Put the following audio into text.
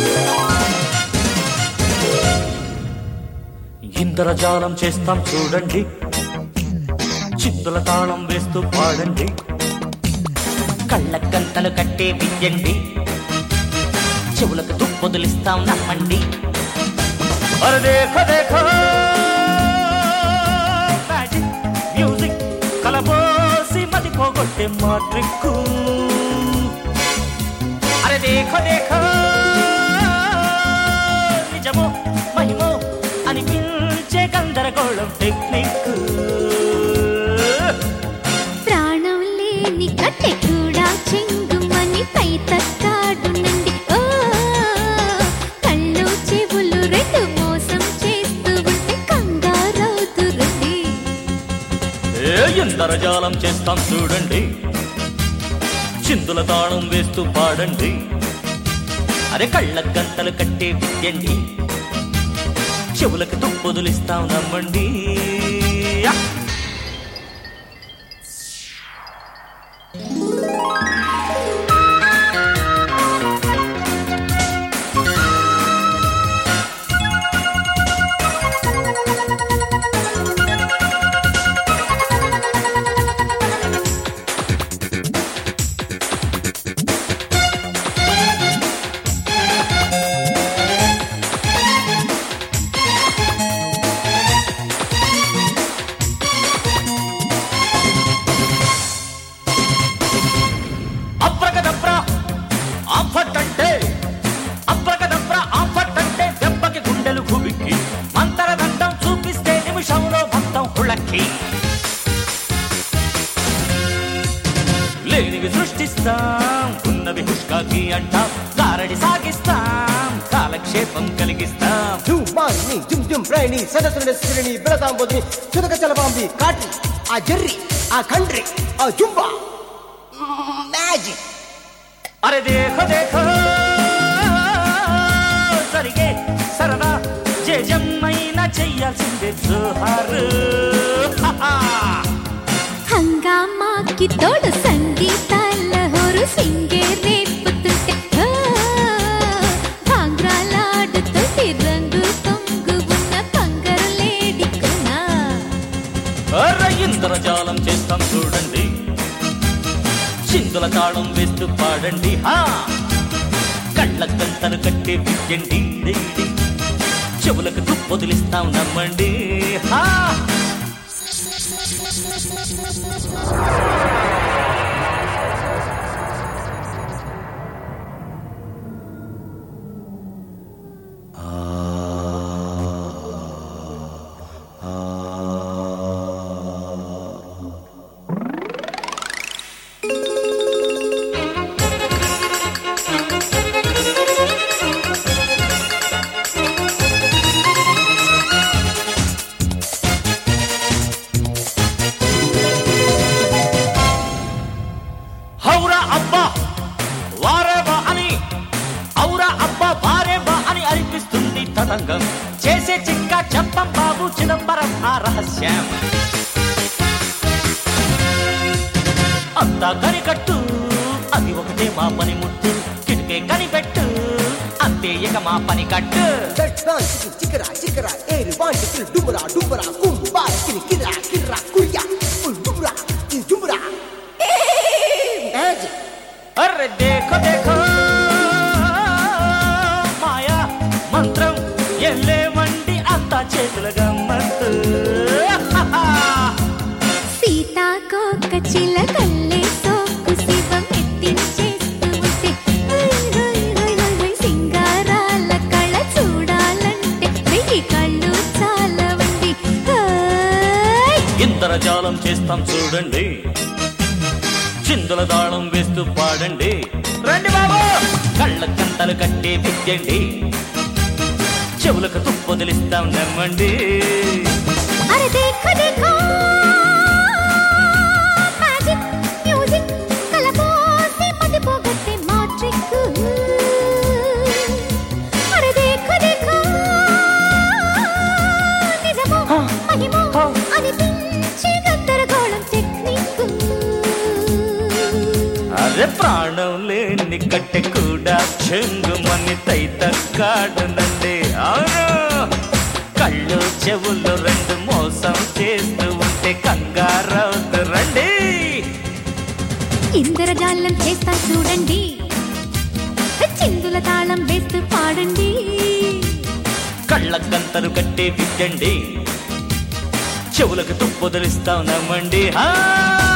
ఇంద్రజాలం చేస్తాం చూడండి చిందుల తాళం వేస్తూ పాడండి కళ్ళ గంతలు కట్టే విద్యండి చెవులకు తుప్పొదిలిస్తాం నమ్మండి అరే దేఖో దేఖో మ్యాజిక్ మ్యూజిక్ కలబోసి మది పోగొట్టే మా ట్రిక్కు అరే దేఖో దేఖో నిజమో మహిమో అనిపించే గందరగోళం టెక్నిక్ ప్రాణం లేని కట్టె కూడా చెంగుమని పై తక్కాడునండి ఓ కళ్ళు చెవులు రెండు మోసం చేస్తూ ఉంటే కంగారవుతురండి ఏ ఇందరజాలం చేస్తాం చూడండి చిందుల తాళం వేస్తూ పాడండి అరే కళ్ళ గంతలు కట్టే విద్యండి చెవులకు తుప్పొదులిస్తాం నమ్మండి యా! అబ్రకదబ్రా ఆఫట్ అంటే అబ్రకదబ్రా ఆఫట్ అంటే దెబ్బకి గుండెలు గుబిక్కి మంతరదండం చూపిస్తే నిమిషంలో మొత్తం హుళక్కి లేనివి సృష్టిస్తాం ఉన్నవి హుష్కాకి అంటాం గారడి సాగిస్తాం కాలక్షేపం కలిగిస్తాం ధూమాన్ని దుమ్ దుమ్ ప్రాణి సదసుని సిరిని బలతాంబోదిని చుదక చలబాంబి కాటి ఆ జర్రి ఆ కండ్రి ఆ జుంబా మ్యాజిక్ అరే దేఖో దేఖో సరిగే సరదా జయజమ్మైన చెయ్యాల్సిందే జోహారు హాహా. హంగామాకి తోడు సంగీతాల హోరు సింగే రేపుతుంటే ఓ, భాంగ్రాలాడుతుంటే రంగు పొంగు ఉన్న పంగరు లేడికున్నా అరే ఇంద్రజాలం చేస్తాం చూడండి చిందుల తాళం వేస్తూ పాడండి హా కళ్ళ గంతలు కట్టే విద్యండి డేడి. చెవులకు తుప్పొదిలిస్తాం నమ్మండి హా హౌరా అబ్బా వారేవా అని ఔరా అబ్బా వారేవా అని అనిపిస్తుంది తతంగం చేసే చిక్క చెప్పం బాబు చిదంబరం ఆ రహస్యం అంతా కనికట్టు అది ఒకటే మా పని ముట్టు కిటికే కనిపెట్టు అంతే ఇక మా పని కట్టు దట్టాన్ చికరా చికరా ఏరు వాంటి డుమరా డుమరా కుంబా కిని కిరా కిరా కురియా ఉల్ డుమరా ఈ డుమరా మ్యాజిక్ అర్రే దేఖో దేఖో మాయా మంత్రం ఎల్లే వండి అంతా చేతుల గమ్మత్తు సీతాకోక చిలకల్లే సోకు శివం ఎత్తించేస్తూ ఉంటే హై, హై, హై, హై, హై, సింగారాల కళ చూడాలంటే వెయ్యి కళ్ళు చాలవండి హై. ఇంద్రజాలం చేస్తాం చూడండి చిందుల దాళం వేస్తూ పాడండి రండి బాబు కళ్ళ కంతలు కట్టే విద్యండి చెవులకు తుప్పొదిలిస్తాం నమ్మండి అరే దేఖో దేఖో మ్యాజిక్ మ్యూజిక్ కలబోసి మతి పోగొట్టే మా ట్రిక్ అరే దేఖో దేఖో నిజమో మహిమో అనిపించే గందరగోళం టెక్నిక్ అరే ప్రాణం లేని కట్టె కూడా చెంగుమని పట్టుకొని తైతక్కాడునండి అవును కళ్ళు చెవులు రెండు మోసం చేస్తూ ఉంటే కంగారవుతు రండి ఇంద్రజాలం చేస్తా చూడండి చిందుల తాళం వేస్తూ పాడండి కళ్ళ గంతలు కట్టే విద్యండి చెవులకు తుప్పొదిలిస్తాం నమ్మండి హా